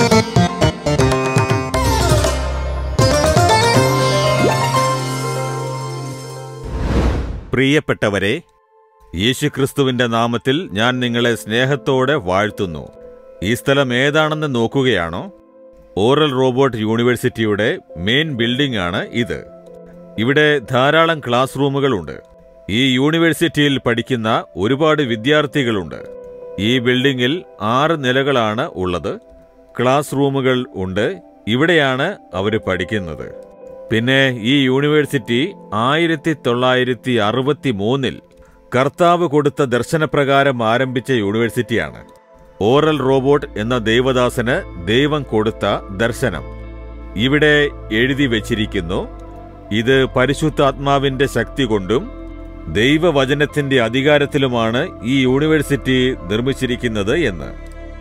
പ്രിയപ്പെട്ടവരെ യേശുക്രിസ്തുവിന്റെ നാമത്തിൽ ഞാൻ നിങ്ങളെ സ്നേഹത്തോടെ വാഴ്ത്തുന്നു ഈ സ്ഥലം ഏതാണെന്ന് നോക്കുകയാണോ ഓറൽ റോബോട്ട് യൂണിവേഴ്സിറ്റിയുടെ മെയിൻ ബിൽഡിംഗ് ആണ് ഇത് ഇവിടെ ധാരാളം ക്ലാസ് റൂമുകളുണ്ട് ഈ യൂണിവേഴ്സിറ്റിയിൽ പഠിക്കുന്ന ഒരുപാട് വിദ്യാർത്ഥികളുണ്ട് ഈ ബിൽഡിംഗിൽ ആറ് നിലകളാണ് ഉള്ളത് ക്ലാസ് റൂമുകൾ ഉണ്ട് ഇവിടെയാണ് അവർ പഠിക്കുന്നത് പിന്നെ ഈ യൂണിവേഴ്സിറ്റി ആയിരത്തി തൊള്ളായിരത്തി അറുപത്തി മൂന്നിൽ കർത്താവ് കൊടുത്ത ദർശനപ്രകാരം ആരംഭിച്ച യൂണിവേഴ്സിറ്റിയാണ് ഓറൽ റോബോട്ട് എന്ന ദൈവദാസന് ദൈവം കൊടുത്ത ദർശനം ഇവിടെ എഴുതി വച്ചിരിക്കുന്നു ഇത് പരിശുദ്ധാത്മാവിന്റെ ശക്തി കൊണ്ടും ദൈവവചനത്തിന്റെ അധികാരത്തിലുമാണ് ഈ യൂണിവേഴ്സിറ്റി നിർമ്മിച്ചിരിക്കുന്നത് എന്ന്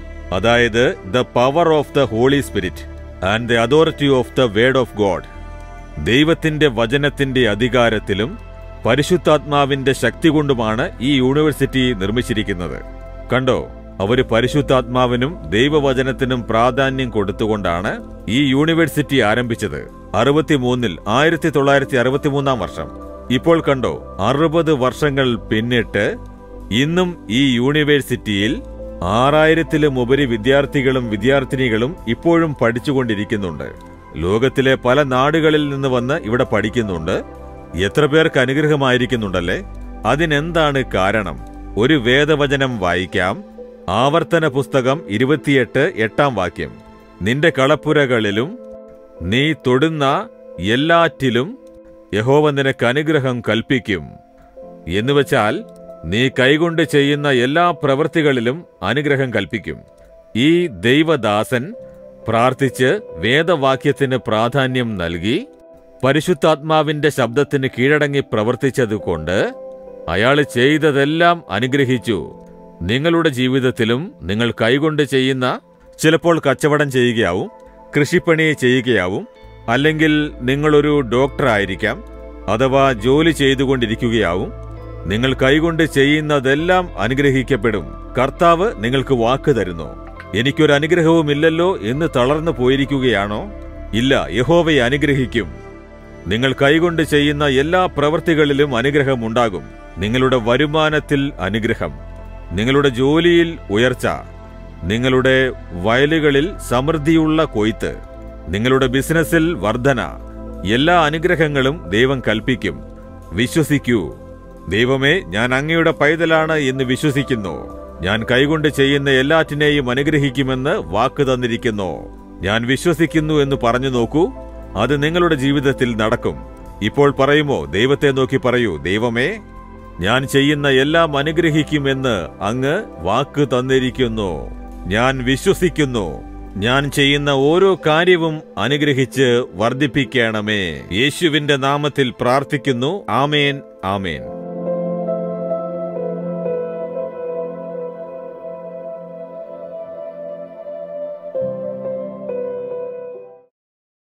അതായത് the power of the holy spirit and the authority of the word of God ദൈവത്തിന്റെ വചനത്തിന്റെ അധികാരത്തിലും പരിശുദ്ധാത്മാവിന്റെ ശക്തി കൊണ്ടുമാണ് ഈ യൂണിവേഴ്സിറ്റി നിർമ്മിച്ചിരിക്കുന്നത് കണ്ടോ അവര് പരിശുദ്ധാത്മാവിനും ദൈവവചനത്തിനും പ്രാധാന്യം കൊടുത്തുകൊണ്ടാണ് ഈ യൂണിവേഴ്സിറ്റി ആരംഭിച്ചത് അറുപത്തിമൂന്നിൽ ആയിരത്തി തൊള്ളായിരത്തി അറുപത്തിമൂന്നാം വർഷം ഇപ്പോൾ കണ്ടോ അറുപത് വർഷങ്ങൾ പിന്നിട്ട് ഇന്നും ഈ യൂണിവേഴ്സിറ്റിയിൽ ആറായിരത്തിലും ഉപരി വിദ്യാർത്ഥികളും വിദ്യാർത്ഥിനികളും ഇപ്പോഴും പഠിച്ചുകൊണ്ടിരിക്കുന്നുണ്ട് ലോകത്തിലെ പല നാടുകളിൽ നിന്ന് വന്ന് ഇവിടെ പഠിക്കുന്നുണ്ട് എത്ര പേർക്ക് അനുഗ്രഹമായിരിക്കുന്നുണ്ടല്ലേ അതിനെന്താണ് കാരണം ഒരു വേദവചനം വായിക്കാം ആവർത്തന പുസ്തകം ഇരുപത്തിയെട്ട് എട്ടാം വാക്യം നിന്റെ കളപ്പുരകളിലും നീ തൊടുന്ന എല്ലാറ്റിലും യഹോവ നിനക്ക് അനുഗ്രഹം കൽപ്പിക്കും എന്നുവെച്ചാൽ നീ കൈകൊണ്ട് ചെയ്യുന്ന എല്ലാ പ്രവൃത്തികളിലും അനുഗ്രഹം കൽപ്പിക്കും ഈ ദൈവദാസൻ പ്രാർത്ഥിച്ച് വേദവാക്യത്തിന് പ്രാധാന്യം നൽകി പരിശുദ്ധാത്മാവിന്റെ ശബ്ദത്തിന് കീഴടങ്ങി പ്രവർത്തിച്ചതുകൊണ്ട് അയാൾ ചെയ്തതെല്ലാം അനുഗ്രഹിച്ചു നിങ്ങളുടെ ജീവിതത്തിലും നിങ്ങൾ കൈകൊണ്ട് ചെയ്യുന്ന ചിലപ്പോൾ കച്ചവടം ചെയ്യുകയാവും കൃഷിപ്പണി ചെയ്യുകയാവും അല്ലെങ്കിൽ നിങ്ങളൊരു ഡോക്ടർ ആയിരിക്കാം അഥവാ ജോലി ചെയ്തുകൊണ്ടിരിക്കുകയാവും നിങ്ങൾ കൈകൊണ്ട് ചെയ്യുന്നതെല്ലാം അനുഗ്രഹിക്കപ്പെടും കർത്താവ് നിങ്ങൾക്ക് വാക്ക് തരുന്നു എനിക്കൊരു അനുഗ്രഹവുമില്ലല്ലോ എന്ന് തളർന്നു പോയിരിക്കുകയാണോ ഇല്ല യഹോവയെ അനുഗ്രഹിക്കും നിങ്ങൾ കൈകൊണ്ട് ചെയ്യുന്ന എല്ലാ പ്രവൃത്തികളിലും അനുഗ്രഹം ഉണ്ടാകും നിങ്ങളുടെ വരുമാനത്തിൽ അനുഗ്രഹം നിങ്ങളുടെ ജോലിയിൽ ഉയർച്ച നിങ്ങളുടെ വയലുകളിൽ സമൃദ്ധിയുള്ള കൊയ്ത്ത് നിങ്ങളുടെ ബിസിനസ്സിൽ വർധന എല്ലാ അനുഗ്രഹങ്ങളും ദൈവം കൽപ്പിക്കും വിശ്വസിക്കൂ ദൈവമേ ഞാൻ അങ്ങയുടെ പൈതലാണ് എന്ന് വിശ്വസിക്കുന്നു ഞാൻ കൈകൊണ്ട് ചെയ്യുന്ന എല്ലാറ്റിനെയും അനുഗ്രഹിക്കുമെന്ന് വാക്ക് തന്നിരിക്കുന്നു ഞാൻ വിശ്വസിക്കുന്നു എന്ന് പറഞ്ഞു നോക്കൂ അത് നിങ്ങളുടെ ജീവിതത്തിൽ നടക്കും ഇപ്പോൾ പറയുമോ ദൈവത്തെ നോക്കി പറയൂ ദൈവമേ ഞാൻ ചെയ്യുന്ന എല്ലാം അനുഗ്രഹിക്കുമെന്ന് അങ്ങ് വാക്ക് തന്നിരിക്കുന്നു ഞാൻ വിശ്വസിക്കുന്നു ഞാൻ ചെയ്യുന്ന ഓരോ കാര്യവും അനുഗ്രഹിച്ച് വർദ്ധിപ്പിക്കണമേ യേശുവിന്റെ നാമത്തിൽ പ്രാർത്ഥിക്കുന്നു ആമേൻ ആമേൻ